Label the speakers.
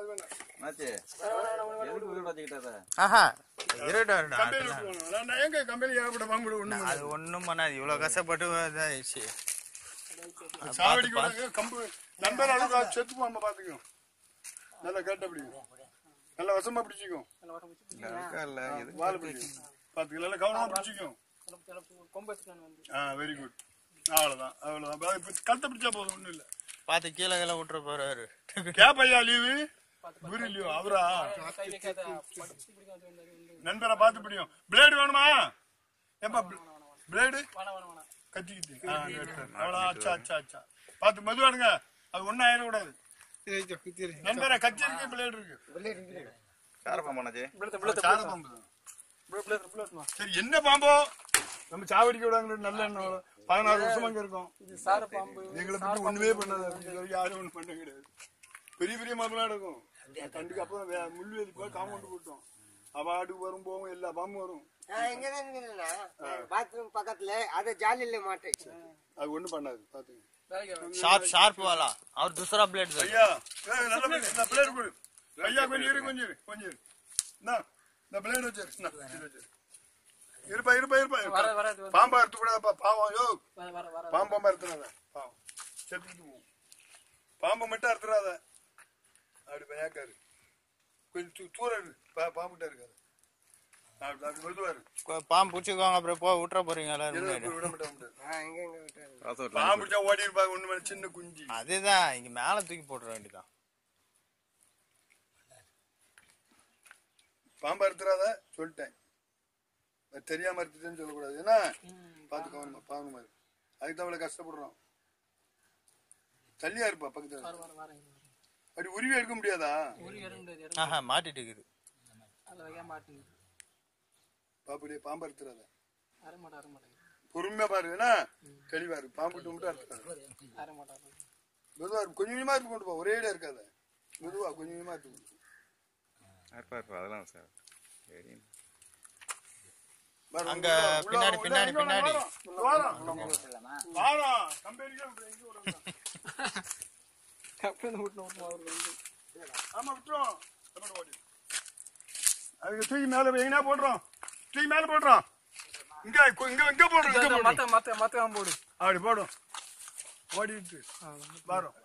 Speaker 1: அது வேணாம்
Speaker 2: என்னாச்சு எதுக்கு உயிர் வச்சுக்கிட்டத
Speaker 3: ஆஹா இருடா
Speaker 1: கம்பெனி விட்டுருவாங்க. நான் நான் எங்க கம்பெனி ஏகப்பட்ட பாம்பு ஒண்ணு
Speaker 3: அது ஒண்ணும் பண்ணாது இவ்வளவு கஷ்டப்பட்டு இதாயிடுச்சு
Speaker 1: சாவடிக்கு விடாங்க கம்பு நண்பர் அளவுக்கு செத்து பாம்ப பாத்துக்கோ நல்லா கேட்ட பிடிக்கும் நல்லா வசமா பிடிச்சிக்கும்
Speaker 2: இருக்கா இல்ல எதுக்கு
Speaker 1: வாழை பிடிக்கும் பாத்துக்கலாம் நல்லா கவனமா பிடிச்சிக்கும் ஆ வெரி குட் அவ்வளவுதான் அவ்வளவுதான் பா- இப்ப கழுத்தை பிடிச்சா போதும் ஒண்ணும் இல்ல
Speaker 3: பார்த்து கீழே கீழே விட்டுற போறாரு
Speaker 1: கேப் ஐயா லீவு குரு லீவு அவரா நண்பரை பார்த்து பிடிக்கும் பிளேடு வேணுமா ஏப்பா பிளேடு கத்திக்கிட்டு ஆ, எடுத்தாரு. அவ்வளோ அச்சா அச்சா அச்சா பார்த்து மெதுவாடுங்க அது ஒன்றும் ஆயிடக்கூடாது நண்பரை கத்தி இருக்கு பிளேடு இருக்கு
Speaker 2: காரப்பா மனஜி
Speaker 1: சார பாம்பு தான். சரி என்ன பாம்போ நம்ம சாவடிக்க விடாங்க நல்ல எண்ணம் வரும். பதினாறு வருஷமா அங்க இருக்கோம் எங்களை பத்தி ஒண்ணுமே பண்ணாது இது வரைக்கும் யாரும் ஒண்ணும் பண்ண கிடையாது பெரிய பெரிய மாம்பழம் இருக்கும் கண்டுக்கு அப்புறம் வே- முள்ளு வேலி போய் காம்பவுண்ட் போட்டோம் அவாடுக்கு வரும் போகும் எல்லா பாம்பும் வரும்
Speaker 4: இங்கதான் இருக்குதுண்ணா பாத்ரூம் பக்கத்துல அது ஜாலியில மாட்டுச்சு
Speaker 1: அது ஒண்ணும் பண்ணாது பாத்துங்க
Speaker 3: ஷார்ப் ஷார்ப் வாலா அவர் दूसरा பிளேட் சார்
Speaker 1: ஐயா ஏய், நல்ல பிளேட் இந்த பிளேட் கொடு ஐயா கொஞ்சம் இரு கொஞ்சம் இரு கொஞ்சம் இரு இந்தா, இந்த பிளேட் வச்சிரு இந்தா, இது வச்சிரு இருப்பா இருப்பா இருப்பா பாம்பா எடுத்து கூடாப்பா பாவம் யோ பாம்பா எடுத்துறாத பாவம் செத்துக்கிட்டு போகும் பாம்பை மட்டும் அறுத்துறாத அப்படி பயாக்காரு கொஞ்சம் தூ- தூரம் இரு பா பாம்புட்ட இருக்காது அப்படி அப்படி மெதுவா இரு
Speaker 3: பாம்பு பிடிச்சிக்கோங்க அப்புறம் போய் விட்டுற போறீங்க எல்லாரும்
Speaker 1: இரு,
Speaker 3: முன்னாடி.
Speaker 1: இப்படி விட மாட்டேன் விட மாட்டேன்.
Speaker 4: எங்க எங்க விட்டாரு
Speaker 2: காசு
Speaker 1: பாம்பு பிடிச்சா ஓடி இருப்பா ஒண்ணு மேல சின்ன குஞ்சு
Speaker 3: அதுதான் இங்க மேல தூக்கி போட்டுற வேண்டியதான்
Speaker 1: பாம்பு அறுத்துறாத சொல்லிட்டேன் அது தெரியாம அறுத்துட்டேன்னு சொல்லக்கூடாது என்ன பார்த்து கவனமா பாவனமா இருக்கு அதுக்கு தான் இவ்வளவு கஷ்டப்படுறோம் தள்ளியா இருப்பா பக்கத்துல அப்படி உருவி எடுக்க முடியாதா
Speaker 3: ஆஹா மாட்டிட்டு இருக்குது
Speaker 1: பாப்புடைய பாம்பு அறுத்துறாத பொறுமையா பாரு என்ன தெளிவா இருக்கு பாம்பு கிட்ட மட்டும் அறுத்துறாத மெதுவா இருக்கு கொஞ்சம் கொஞ்சமா இருக்கு கொண்டு போ ஒரே இடம் இருக்காத மெதுவா கொஞ்சம் கொஞ்சமா இருக்கு கொண்டு போ.
Speaker 2: இருப்பா இருப்பா அதெல்லாம் சார் சரி
Speaker 1: பாரு,
Speaker 3: அங்க
Speaker 1: உள்ள- உள்ள-
Speaker 3: பின்னாடி,
Speaker 1: உள்ள-
Speaker 3: பின்னாடி,
Speaker 1: இங்க வாடா,
Speaker 3: பின்னாடி.
Speaker 1: வாடா. வாடா, கம்பெனிக்கே விட்டு எங்க விடுறதா? ஆமா விட்டுறோம் அப்புறம் ஓடி. அதுக்கு தூக்கி மேல வை, எங்கனா போடுறோம் தூக்கி மேல போடுறோம் இங்க இங்க இங்க போடுறோம் இங்க போடுறோம்
Speaker 5: மத்த மத்த மத்த போடு
Speaker 1: அப்படி போடும் ஓடிட்டு வரோம்